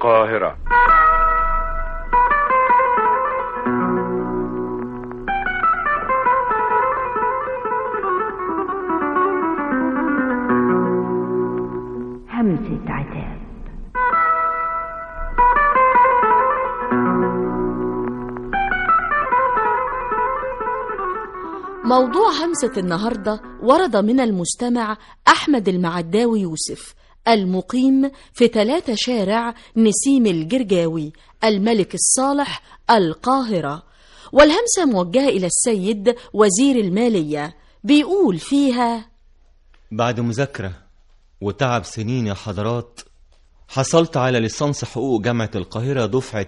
القاهرة همسة عتاب موضوع همسة النهاردة ورد من المستمع أحمد المعداوي يوسف المقيم في ثلاثة شارع نسيم الجرجاوي الملك الصالح القاهرة والهمسة موجهة إلى السيد وزير المالية بيقول فيها بعد مذاكرة وتعب سنين يا حضرات حصلت على ليسانس حقوق جامعة القاهرة دفعة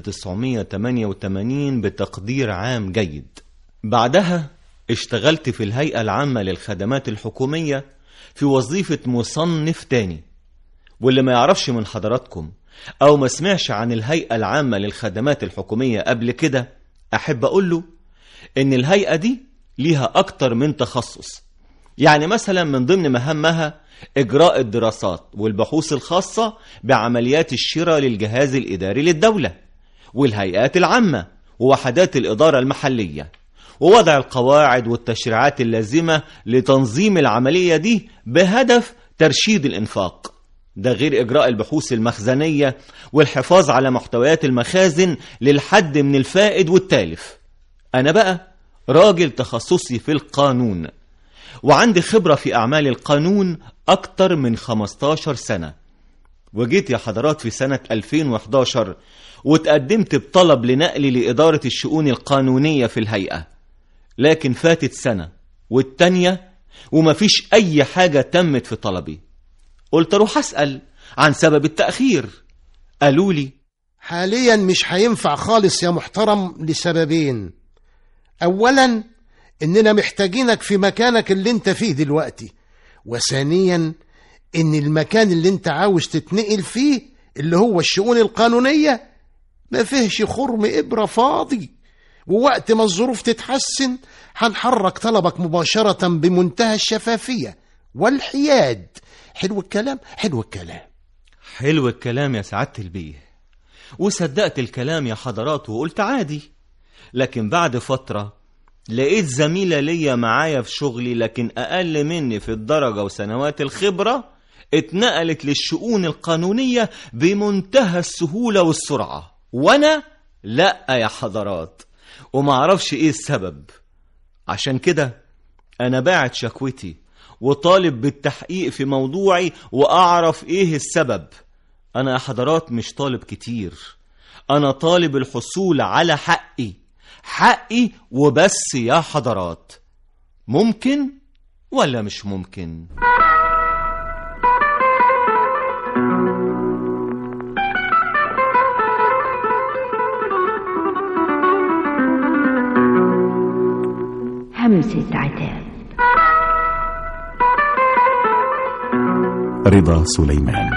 1988 بتقدير عام جيد بعدها اشتغلت في الهيئة العامة للخدمات الحكومية في وظيفة مصنف تاني واللي ما يعرفش من حضراتكم أو ما سمعش عن الهيئة العامة للخدمات الحكومية قبل كده أحب أقول له إن الهيئة دي ليها أكتر من تخصص يعني مثلا من ضمن مهامها إجراء الدراسات والبحوث الخاصة بعمليات الشراء للجهاز الإداري للدولة والهيئات العامة ووحدات الإدارة المحلية ووضع القواعد والتشريعات اللازمة لتنظيم العملية دي بهدف ترشيد الإنفاق ده غير إجراء البحوث المخزنية والحفاظ على محتويات المخازن للحد من الفائد والتالف أنا بقى راجل تخصصي في القانون وعندي خبرة في أعمال القانون أكتر من 15 سنة وجيت يا حضرات في سنة 2011 وتقدمت بطلب لنقلي لإدارة الشؤون القانونية في الهيئة لكن فاتت سنة والتانية ومفيش أي حاجة تمت في طلبي قلت أروح أسأل عن سبب التأخير قالوا لي حاليا مش هينفع خالص يا محترم لسببين اولا اننا محتاجينك في مكانك اللي انت فيه دلوقتي وثانيا ان المكان اللي انت عاوز تتنقل فيه اللي هو الشؤون القانونية ما فيهش خرم إبرة فاضي ووقت ما الظروف تتحسن هنحرك طلبك مباشرة بمنتهى الشفافية والحياد حلو الكلام حلو الكلام حلو الكلام يا سعادة البيه وصدقت الكلام يا حضرات وقلت عادي لكن بعد فترة لقيت زميلة ليا معايا في شغلي لكن أقل مني في الدرجة وسنوات الخبرة اتنقلت للشؤون القانونية بمنتهى السهولة والسرعة وأنا لأ يا حضرات ومعرفش إيه السبب عشان كده أنا باعت شكوتي وطالب بالتحقيق في موضوعي وأعرف إيه السبب أنا يا حضرات مش طالب كتير أنا طالب الحصول على حقي حقي وبس يا حضرات ممكن ولا مش ممكن همسة عتاب رضا سليمان